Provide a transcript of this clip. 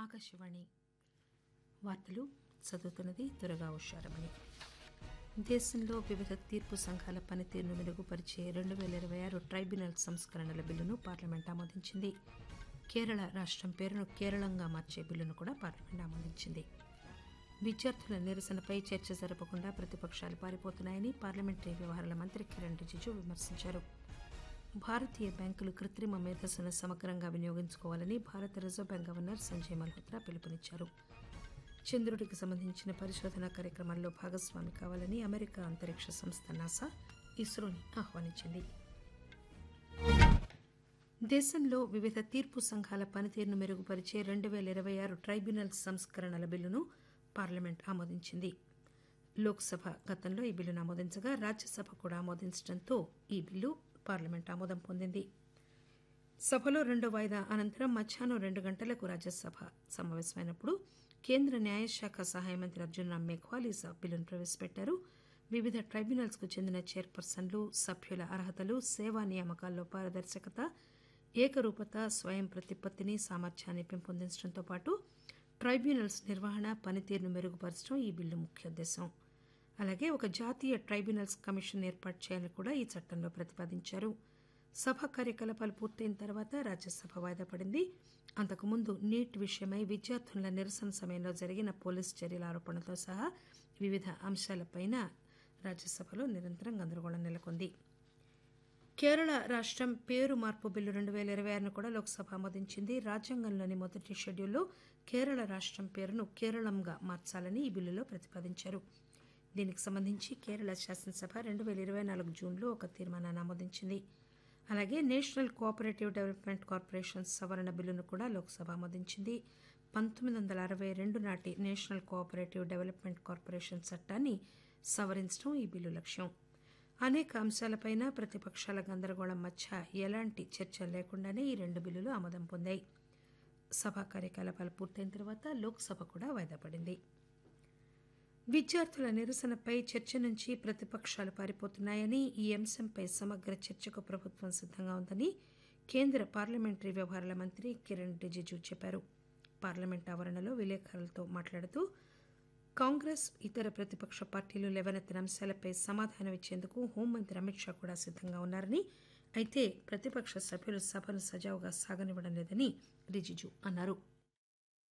ఆకాశవాణి వార్తలు చదువుతున్నది దురగా ఉషారమణి దేశంలో వివిధ తీర్పు సంఘాల పనితీరును మెరుగుపరిచే రెండు పేల ఇరవై ఆరు ట్రైబ్యునల్ సంస్కరణల బిల్లును పార్లమెంట్ ఆమోదించింది కేరళ రాష్టం పేరును కేరళంగా మార్చే బిల్లును కూడా పార్లమెంట్ ఆమోదించింది విద్యార్థుల నిరసనపై చర్చ జరపకుండా ప్రతిపక్షాలు పారిపోతున్నాయని పార్లమెంటరీ వ్యవహారాల మంత్రి కిరణ్ రిజిజు విమర్శించారు భారతీయ బ్యాంకులు కృత్రిమ మేధస్సును సమగ్రంగా వినియోగించుకోవాలని భారత reserve bank governor Sanjay Malhotra పిలుపునిచ్చారు చంద్రుడికి సంబంధించిన పరిశోధనా కార్యక్రమాల్లో భాగస్వామి కావాలని అమెరికా అంతరిక్ష సంస్థ నాసా ఇస్రోని ఆహ్వానించింది దేశంలో వివిధ తీర్పు సంఘాల పనితీరును మెరుగుపరిచే రెండు పేల ఇరవై ఆరు ట్రైబ్యునల్ సంస్కరణల బిల్లును పార్లమెంట్ ఆమోదించింది లోక్సభ గతంలో ఈ బిల్లును ఆమోదించగా రాజ్యసభ కూడా ఆమోదించడంతో ఈ బిల్లు పార్లమెంట్ ఆమోదం పొందింది సభలో రెండో వాయిదా అనంతరం మధ్యాహ్నం రెండు గంటలకు రాజ్యసభ సమావేశమైనప్పుడు కేంద్ర న్యాయశాఖ సహాయ మంత్రి అర్జున్ రామ్ మేఘ్వాల్ ఈ బిల్లును ప్రవేశపెట్టారు వివిధ ట్రైబ్యునల్స్ కు చెందిన చైర్పర్సన్లు సభ్యుల అర్హతలు సేవా నియామకాల్లో పారదర్శకత ఏకరూపత స్వయం ప్రతిపత్తిని సామర్థ్యాన్ని పెంపొందించడంతో పాటు ట్రైబ్యునల్స్ నిర్వహణ పనితీరును మెరుగుపరచడం ఈ బిల్లు ముఖ్య ఉద్దేశం అలాగే ఒక జాతీయ ట్రైబ్యునల్స్ కమిషన్ ఏర్పాటు చేయాలని కూడా ఈ చట్టంలో ప్రతిపాదించారు సభ కార్యకలాపాలు పూర్తయిన తర్వాత రాజ్యసభ వాయిదా పడింది అంతకుముందు నీట్ విషయమై విద్యార్థుల నిరసన సమయంలో జరిగిన పోలీసు చర్యల ఆరోపణలతో సహా వివిధ అంశాలపైన రాజ్యసభలో నిరంతరం గందరగోళం నెలకొంది కేరళ రాష్టం పేరు మార్పు బిల్లు రెండు పేల ఇరవై ఆరును కూడా లోక్సభ ఆమోదించింది రాజ్యాంగంలోని మొదటి షెడ్యూల్లో కేరళ రాష్టం పేరును కేరళంగా మార్చాలని ఈ బిల్లులో ప్రతిపాదించారు దీనికి సంబంధించి కేరళ శాసనసభ రెండు పేల ఇరవై నాలుగు జూన్లో ఒక తీర్మానాన్ని ఆమోదించింది అలాగే నేషనల్ కోఆపరేటివ్ డెవలప్మెంట్ కార్పొరేషన్ సవరణ బిల్లును కూడా లోక్సభ ఆమోదించింది పంతొమ్మిది వందల అరవై రెండు నాటి నేషనల్ కోఆపరేటివ్ డెవలప్మెంట్ కార్పొరేషన్ చట్టాన్ని సవరించడం ఈ బిల్లు లక్ష్యం అనేక అంశాలపైన ప్రతిపక్షాల గందరగోళం మధ్య ఎలాంటి చర్చ లేకుండానే ఈ రెండు బిల్లులు ఆమోదం పొందాయి సభా కార్యకలాపాలు పూర్తయిన తర్వాత లోక్సభ కూడా వాయిదా పడింది విద్యార్థుల నిరసనపై చర్చ నుంచి ప్రతిపక్షాలు పారిపోతున్నాయని ఈ అంశంపై సమగ్ర చర్చకు ప్రభుత్వం సిద్దంగా ఉందని కేంద్ర పార్లమెంటరీ వ్యవహారాల మంత్రి కిరణ్ రిజిజు చెప్పారు పార్లమెంట్ ఆవరణలో విలేకరులతో మాట్లాడుతూ కాంగ్రెస్ ఇతర ప్రతిపక్ష పార్టీలు లేవనెత్తిన అంశాలపై సమాధానం ఇచ్చేందుకు హోంమంత్రి అమిత్ షా కూడా సిద్దంగా ఉన్నారని అయితే ప్రతిపక్ష సభ్యులు సభను సజావుగా సాగనివ్వడం లేదని రిజిజు అన్నారు